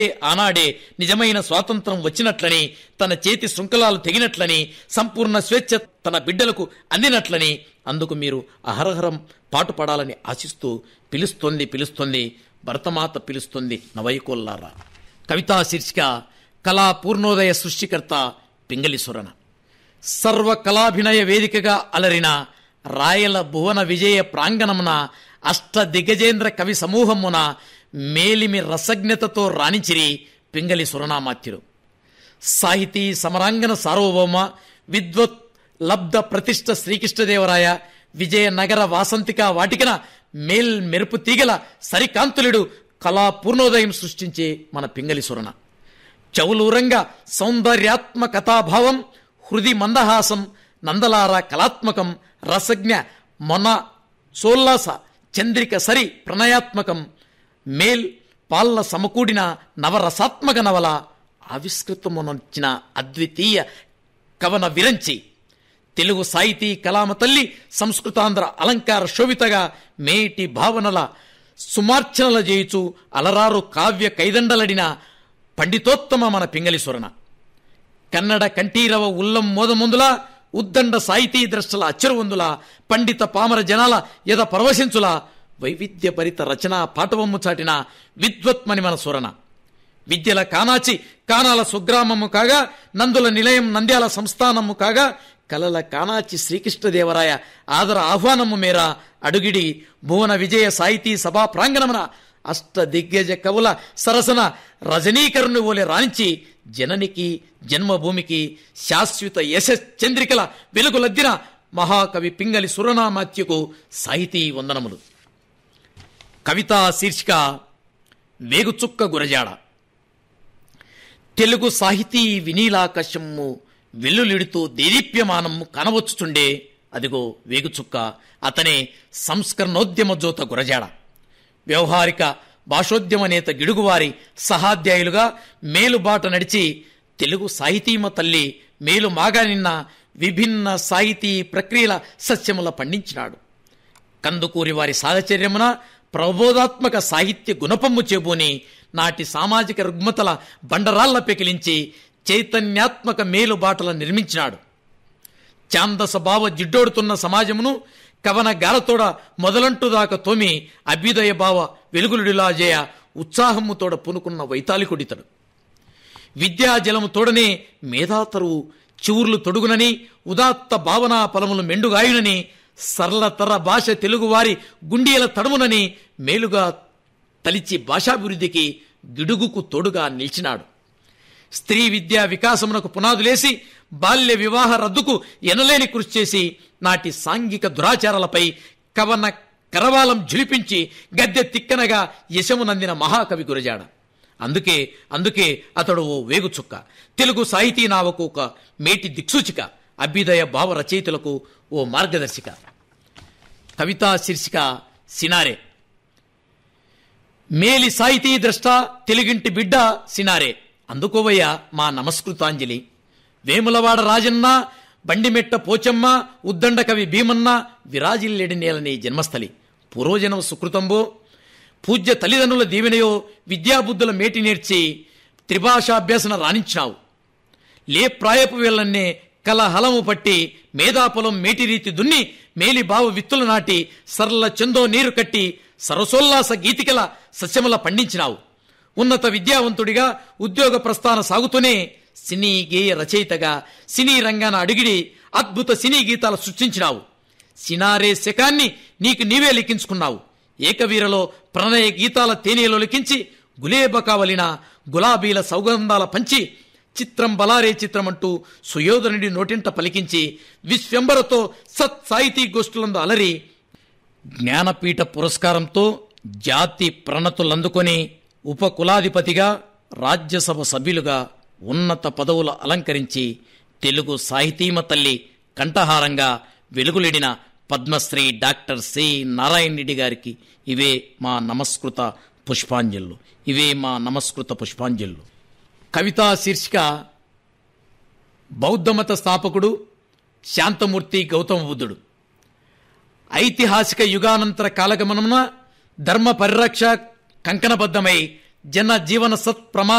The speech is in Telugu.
ఆనాడే నిజమైన స్వాతంత్రం వచ్చినట్లని తన చేతి శృంఖలాలు తెగినట్లని సంపూర్ణ స్వేచ్ఛ తన బిడ్డలకు అందినట్లని అందుకు మీరు అహరహరం పాటుపడాలని ఆశిస్తూ పిలుస్తోంది పిలుస్తోంది భరతమాత పిలుస్తుంది నవైకోల్లారా కవితా శీర్షిక కళా పూర్ణోదయ సృష్టికర్త పింగళి సురన సర్వ కళాభినయ వేదికగా అలరిన రాయల భువన విజయ ప్రాంగణమున అష్ట దిగ్గజేంద్ర కవి సమూహమున మేలిమి రసజ్ఞతతో రాణించిరి పింగళి సురనామాత్యులు సాహితీ సమరాంగన సార్వభౌమ విద్వత్ లబ్ధ ప్రతిష్ట శ్రీకృష్ణదేవరాయ విజయనగర వాసంతిక వాటికన మేల్ మెరుపు తీగల సరికాంతులుడు కళా పూర్ణోదయం సృష్టించే మన పింగళి సురన చౌలూరంగా సౌందర్యాత్మ కథాభావం హృది మందహాసం నందలార కళాత్మకం రసజ్ఞ మొన సోల్లాస చంద్రిక సరి ప్రణయాత్మకం మేల్ పాల్ల సమకూడిన నవరసాత్మక నవల ఆవిష్కృతమునొచ్చిన అద్వితీయ కవన విరంచి తెలుగు సాహితీ కలామ తల్లి సంస్కృతాంధ్ర అలంకార శోభితగా మేటి భావనల సుమార్చనల చేయుచు అలరారు కావ్య కైదండలడిన పండితోత్తమ మన పింగళి సురణ కన్నడ కంఠీరవ ఉల్లం మోదముందుల ఉద్దండ సాహితీ ద్రష్టల అచ్చరువందుల పండిత పామర జనాల యద పరవశించుల వైవిధ్య భరిత రచన పాటవమ్ము చాటిన విద్వత్మని మన సురణ విద్యల కానాచి కానాల సుగ్రామము కాగా నందుల నిలయం నంద్యాల సంస్థానము కాగా కలల కానాచి శ్రీకృష్ణదేవరాయ ఆదర ఆహ్వానము మేర అడుగిడి భువన విజయ సాహితీ సభా ప్రాంగణమున అష్ట దిగ్గజ కవుల సరసన రజనీకరుని ఓలే రాణించి జననికి జన్మభూమికి శాశ్వత యశ చంద్రికల వెలుగులద్దిన మహాకవి పింగళి సురనామాత్యకు సాహితీ వందనములు కవితా శీర్షిక వేగుచుక్క గురజాడ తెలుగు సాహితీ వినీలాకాశము వెల్లులిడుతూ దేదీప్యమానము కనవచ్చుచుండే అదిగో వేగుచుక్క అతనే సంస్కరణోద్యమ జోత గురజాడ వ్యవహారిక భాషోద్యమ నేత గిడుగువారి సహాధ్యాయులుగా మేలుబాట నడిచి తెలుగు సాహితీమ తల్లి మేలు మాగా నిన్న విభిన్న సాహితీ ప్రక్రియల సస్యముల పండించినాడు కందుకూరి వారి సాహచర్యమున ప్రబోధాత్మక సాహిత్య గుణపమ్ము చేబూని నాటి సామాజిక రుగ్మతల బండరాళ్ల పెకిలించి చైతన్యాత్మక మేలుబాటల నిర్మించినాడు ఛాందస భావ జిడ్డోడుతున్న సమాజమును కవన గారతోడ మొదలంటు దాకా తోమి అభ్యుదయ భావ వెలుగులుడిలా జయ ఉత్సాహముతోడ పూనుకున్న వైతాళికుడితడు విద్యా జలము తోడనే మేధాతరువు చివుర్లు తొడుగునని ఉదాత్త భావనా ఫలములు మెండుగాయునని సరళతర భాష తెలుగువారి గుండీల తడుమునని మేలుగా తలిచి భాషాభివృద్ధికి గిడుగుకు తోడుగా నిలిచినాడు స్త్రీ విద్యా వికాసమునకు పునాదులేసి బాల్య వివాహ రద్దుకు ఎనలేని కృషి చేసి నాటి సాంఘిక దురాచారాలపై కవన కరవాలం ఝులిపించి గద్దె తిక్కనగా యశమునందిన మహాకవి గురజాడ అందుకే అందుకే అతడు ఓ వేగుచుక్క తెలుగు సాహితీ నావకు ఒక మేటి దిక్సూచిక అభ్యుదయ భావ రచయితలకు ఓ మార్గదర్శిక కవితా శీర్షిక సినారే మేలి సాహితీ ద్రష్ట తెలుగింటి బిడ్డ సినారే అందుకోవయ్య మా నమస్కృతాంజలి వేములవాడ రాజన్న బండిమెట్ట పోచమ్మ ఉద్దండ కవి భీమన్న విరాజిల్లేడి నేలని జన్మస్థలి పూర్వజనం సుకృతంబో పూజ్య తల్లిదండ్రుల దీవెనయో విద్యాబుద్ధుల మేటి నేర్చి త్రిభాషాభ్యాసన రాణించినావు లే ప్రాయపు వేళ్ళన్నే కల హలము పట్టి మేధాపొలం మేటిరీతి దున్ని మేలి బావ విత్తులు నాటి సరళ చందో నీరు కట్టి సరసోల్లాస గీతికల సస్యముల పండించినావు ఉన్నత విద్యావంతుడిగా ఉద్యోగ ప్రస్థాన సాగుతూనే సినీ గేయ రచయితగా సినీ రంగాన అడిగిడి అద్భుత సినీ గీతాలు సృష్టించినావు సినారే శకాన్ని నీకు నీవే లిఖించుకున్నావు ఏకవీరలో ప్రణయ గీతాల తేనెలో లిఖించి గులేబకావలిన గులాబీల సౌగంధాల పంచి చిత్రం బలారే చిత్రం అంటూ సుయోధనుడి నోటింట పలికించి విశ్వంబరతో సత్ సాహితీ గోష్ఠులందు అలరి జ్ఞానపీఠ పురస్కారంతో జాతి ప్రణతులందుకొని ఉపకులాధిపతిగా రాజ్యసభ సభ్యులుగా ఉన్నత పదవులు అలంకరించి తెలుగు సాహితీమ తల్లి కంఠహారంగా వెలుగులిడిన పద్మశ్రీ డాక్టర్ సి నారాయణ రెడ్డి గారికి ఇవే మా నమస్కృత పుష్పాంజలు ఇవే మా నమస్కృత పుష్పాంజలు కవితా శీర్షిక బౌద్ధమత స్థాపకుడు శాంతమూర్తి గౌతమ బుద్ధుడు ఐతిహాసిక యుగానంతర కాలగమనమున ధర్మ పరిరక్ష కంకణబద్ధమై జన జీవన సత్ ప్రమాణ